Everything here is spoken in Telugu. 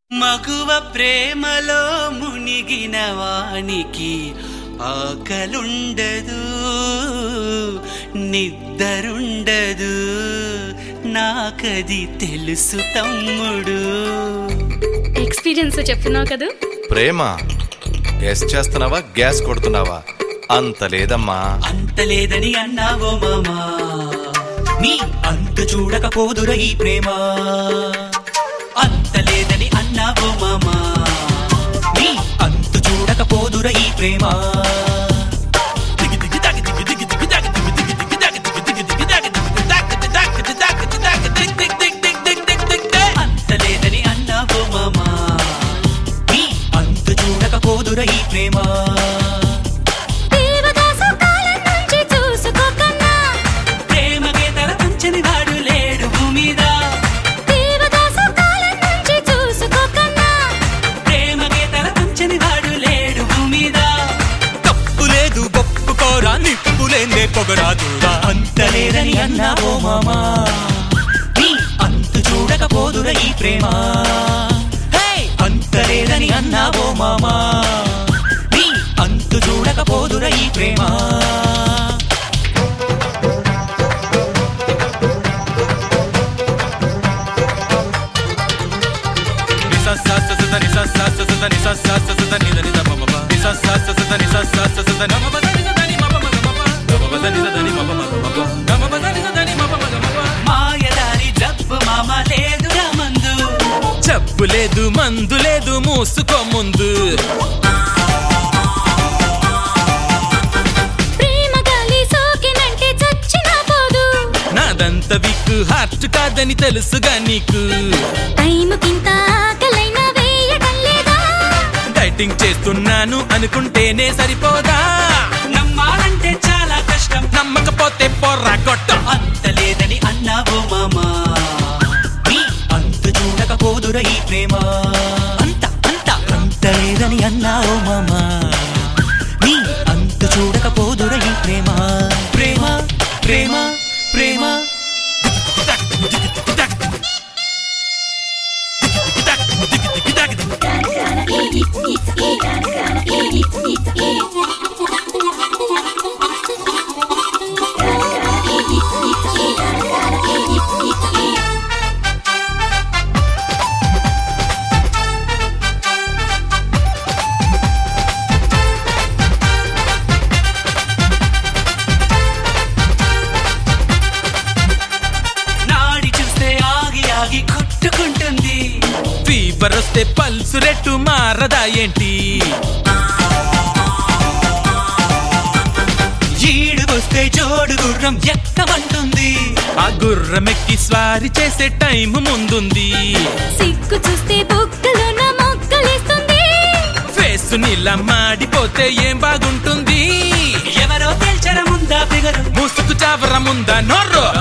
మగువ ప్రేమలో మునిగిన వానికి ఆకలుండదు నిద్దరుండదు నాకది తెలుసు తమ్ముడు ఎక్స్పీరియన్స్ చెప్తున్నావు కదా ప్రేమ గెస్ చేస్తున్నావా గ్యాస్ కొడుతున్నావా అంత లేదమ్మా అంత లేదని అన్నావో మామా నీ అంత చూడకపోదుర ఈ ప్రేమ అంత లేదని అన్నావో మామా నీ అంత చూడకపోదుర ఈ ప్రేమ దిగి దిగి దాగి దిగి దిగి దిగి దాగి దిగి దిగి దిగి దాగి దిగి దిగి దిగి దాగి దిగి దాగి దాగి దాగి దాగి దిగ్ దిగ్ దిగ్ దిగ్ దిగ్ దిగ్ దిగ్ దిగ్. అంత లేదని అన్నావో మామా నీ అంత చూడకపోదుర ఈ ప్రేమ దేవదాసు కాలం నుంచి చూసుకోకన్నా ప్రేమకే తల పంచని వాడు లేడు భూమిద దేవదాసు కాలం నుంచి చూసుకోకన్నా ప్రేమకే తల పంచని వాడు లేడు భూమిద తప్పు లేదు ఒప్పుకోరా నిప్పు లేదే పొగరాదురా అంత లేదని అన్నావో మామా నీ అంతు చూడకపోదురా ఈ ప్రేమ హే! అంత లేదని అన్నావో మామా నీ అంతు చూడకపోదురా ఈ ప్రేమ మాయదారి జబ్బు మామ లేదురా మందు జబ్బు లేదు మందు లేదు మూసుకో ముందు ప్రేమ గాలి సోకినంటే చచ్చినా పోదు నాదంత విక్కు హార్ట్ కాదని తెలుసుగా నీకు టైముకింత ఆకలైనా వేయటం లేదా డైటింగ్ చేస్తున్నాను అనుకుంటేనే సరిపోదా నమ్మాలంటే చాలా కష్టం నమ్మకపోతే పొర్రా కొట్ట అంత లేదని అన్నావో మామా నీ అంత చూడకపోదురా ఈ ప్రేమ అంత అంత అంత లేదని అన్నావో మామా నీ అంత చూడకపోదురా ఈ ప్రేమ ప్రేమ ప్రేమ ప్రేమ నాడి చూస్తే ఆగి ఆగి కొట్టుకుంటుంది ఫీవర్ వస్తే పల్సు రెట్టు మారదా ఏంటి ఈడు వస్తే జోడు గుర్రం ఎక్కమంటుంది ఆ గుర్రమెక్కి స్వారీ చేసే టైం ముందుంది సిగ్గు చూస్తే బుగ్గలోన మొక్కలేస్తుంది ఫేస్ నీలా మాడిపోతే ఏం బాగుంటుంది ఎవరో తేల్చర ముందా ఫిగరు ముసుగు చావర ముందా నోర్రో